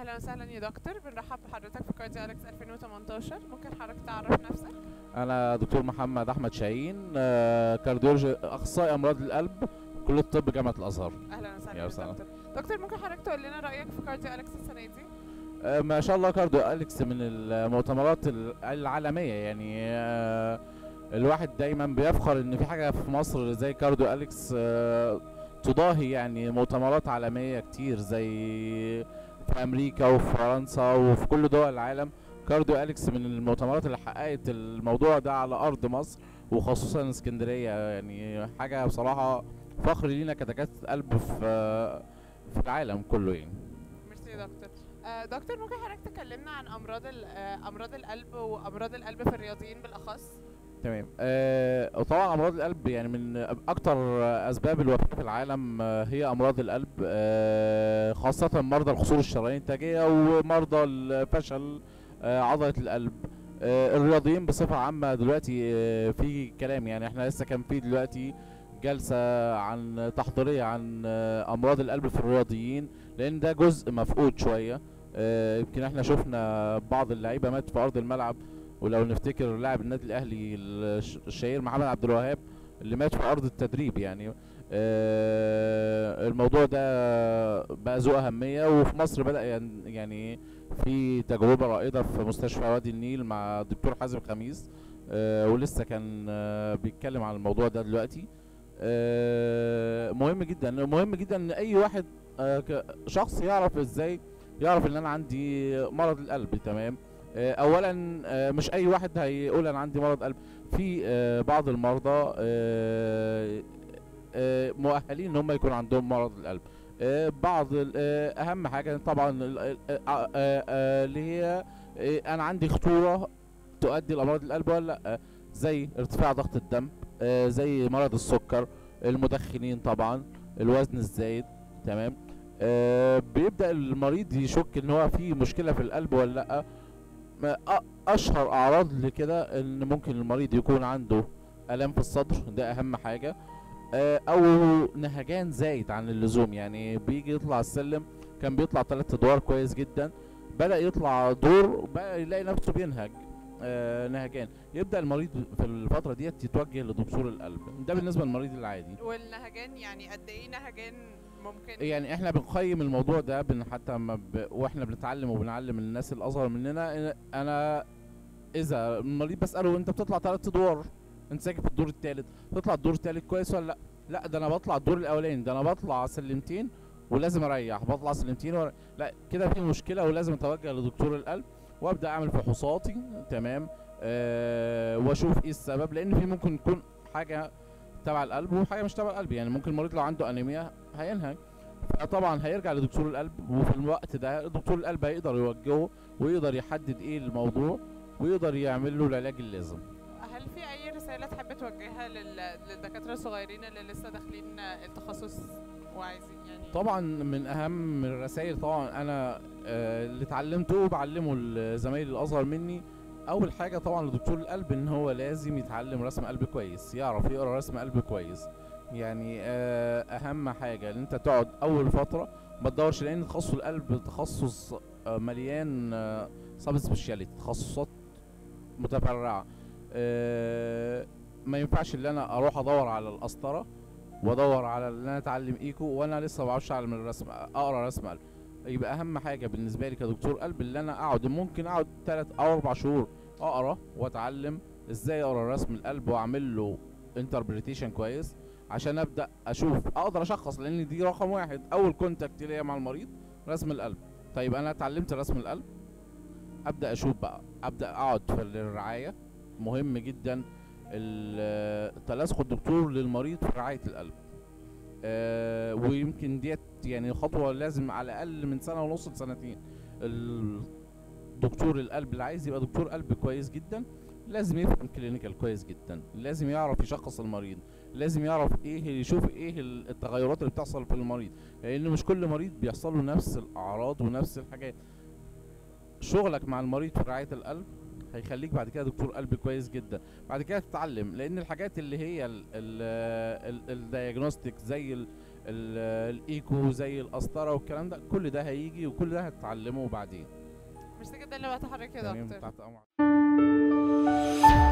اهلا وسهلا يا دكتور بنرحب بحضرتك في كارديو اليكس 2018 ممكن حضرتك تعرف نفسك انا دكتور محمد احمد شاهين آه، كارديولوجي اخصائي امراض القلب كليه الطب جامعه الازهر اهلا يا وسهلا وسهلا. دكتور دكتور ممكن حضرتك تقول لنا رايك في كارديو اليكس السنه دي آه، ما شاء الله كارديو اليكس من المؤتمرات ال- العالميه يعني آه، الواحد دايما بيفخر ان في حاجه في مصر زي كارديو اليكس آه، تضاهي يعني مؤتمرات عالميه كتير زي في امريكا وفي فرنسا وفي كل دول العالم كارديو اليكس من المؤتمرات اللي حققت الموضوع ده على ارض مصر وخصوصا اسكندريه يعني حاجه بصراحه فخر لينا كدكاتره قلب في في العالم كله يعني ميرسي يا دكتور آه دكتور ممكن حضرتك تكلمنا عن امراض ال- آه امراض القلب وامراض القلب في الرياضيين بالاخص تمام آه وطبعا امراض القلب يعني من اكتر اسباب الوفاه في العالم آه هي امراض القلب آه خاصه مرضى القصور الشرايين التاجيه ومرضى الفشل آه عضله القلب آه الرياضيين بصفه عامه دلوقتي آه في كلام يعني احنا لسه كان في دلوقتي جلسه عن تحضيريه عن آه امراض القلب في الرياضيين لان ده جزء مفقود شويه آه يمكن احنا شفنا بعض اللعيبه مات في ارض الملعب ولو نفتكر لاعب النادي الاهلي الش- الشهير محمد عبد الوهاب اللي مات في ارض التدريب يعني آه الموضوع ده بقى ذو اهميه وفي مصر بدا ين- يعني في تجربه رائده في مستشفى وادي النيل مع الدكتور حازم خميس آه ولسه كان آه بيتكلم عن الموضوع ده دلوقتي آه مهم جدا مهم جدا ان اي واحد آه ك- شخص يعرف ازاي يعرف ان انا عندي مرض القلب تمام آه، اولا آه، مش اي واحد هيقول انا عندي مرض قلب في آه، بعض المرضى آه، آه، مؤهلين ان هم يكون عندهم مرض القلب آه، بعض ال- آه، اهم حاجه طبعا ال- ال- آه، آه، آه، اللي هي آه، انا عندي خطوره تؤدي لامراض القلب ولا لا زي ارتفاع ضغط الدم آه، زي مرض السكر المدخنين طبعا الوزن الزايد تمام آه، بيبدا المريض يشك ان هو في مشكله في القلب ولا لا ما أ- اشهر اعراض لكده ان ممكن المريض يكون عنده الام في الصدر ده اهم حاجه آه، او نهجان زايد عن اللزوم يعني بيجي يطلع السلم كان بيطلع ثلاث ادوار كويس جدا بدا يطلع دور بقى يلاقي نفسه بينهج آه نهجان يبدا المريض في الفتره ديت يتوجه لدكتور القلب ده بالنسبه للمريض العادي والنهجان يعني قد ايه نهجان ممكن يعني احنا بنقيم الموضوع ده بن حتى ما ب... واحنا بنتعلم وبنعلم الناس الاصغر مننا إن- انا اذا المريض بساله انت بتطلع ثلاث ادوار انت ساكن في الدور الثالث تطلع الدور الثالث كويس ولا لا لا ده انا بطلع الدور الاولاني ده انا بطلع سلمتين ولازم اريح بطلع سلمتين ور... لا كده في مشكله ولازم اتوجه لدكتور القلب وابدا اعمل فحوصاتي تمام آه واشوف ايه السبب لان في ممكن يكون حاجه تبع القلب وحاجه مش تبع القلب يعني ممكن المريض لو عنده انيميا هينهج فطبعا هيرجع لدكتور القلب وفي الوقت ده دكتور القلب هيقدر يوجهه ويقدر يحدد ايه الموضوع ويقدر يعمل له العلاج اللازم هل في اي رساله تحب توجهها لل- للدكاتره الصغيرين اللي لسه داخلين التخصص وعايزين يعني طبعا من اهم الرسائل طبعا انا آه، اللي اتعلمته وبعلمه لزمايلي الاصغر مني اول حاجه طبعا لدكتور القلب ان هو لازم يتعلم رسم قلب كويس يعرف يقرا رسم قلب كويس يعني آه، اهم حاجه ان انت تقعد اول فتره ما تدورش لان تخصص القلب تخصص آه، مليان سب سبيشاليتي تخصصات متفرعه آه، ما ينفعش ان انا اروح ادور على القسطره وادور على ان انا اتعلم ايكو وانا لسه ما بعرفش اعلم الرسم اقرا رسم قلب يبقى اهم حاجه بالنسبه لي كدكتور قلب اللي انا اقعد ممكن اقعد 3 او 4 شهور اقرا واتعلم ازاي اقرا رسم القلب واعمل له انتربريتيشن كويس عشان ابدا اشوف اقدر اشخص لان دي رقم واحد اول كونتاكت ليا مع المريض رسم القلب طيب انا اتعلمت رسم القلب ابدا اشوف بقى ابدا اقعد في الرعايه مهم جدا ال- تلاصق الدكتور للمريض في رعايه القلب آه ويمكن ديت يعني خطوه لازم على الاقل من سنه ونص لسنتين الدكتور القلب اللي عايز يبقى دكتور قلب كويس جدا لازم يفهم كلينيكال كويس جدا لازم يعرف يشخص المريض لازم يعرف ايه يشوف ايه ال- التغيرات اللي بتحصل في المريض لان مش كل مريض بيحصل له نفس الاعراض ونفس الحاجات شغلك مع المريض في رعايه القلب هيخليك بعد كده دكتور قلب كويس جدا بعد كده تتعلم لان الحاجات اللي هي الدياجنوستيك زي ال- ال- الايكو زي القسطره والكلام ده كل ده هيجي وكل ده هتتعلمه بعدين ميرسي جدا لوقت حضرتك يا تمام دكتور تحت امرك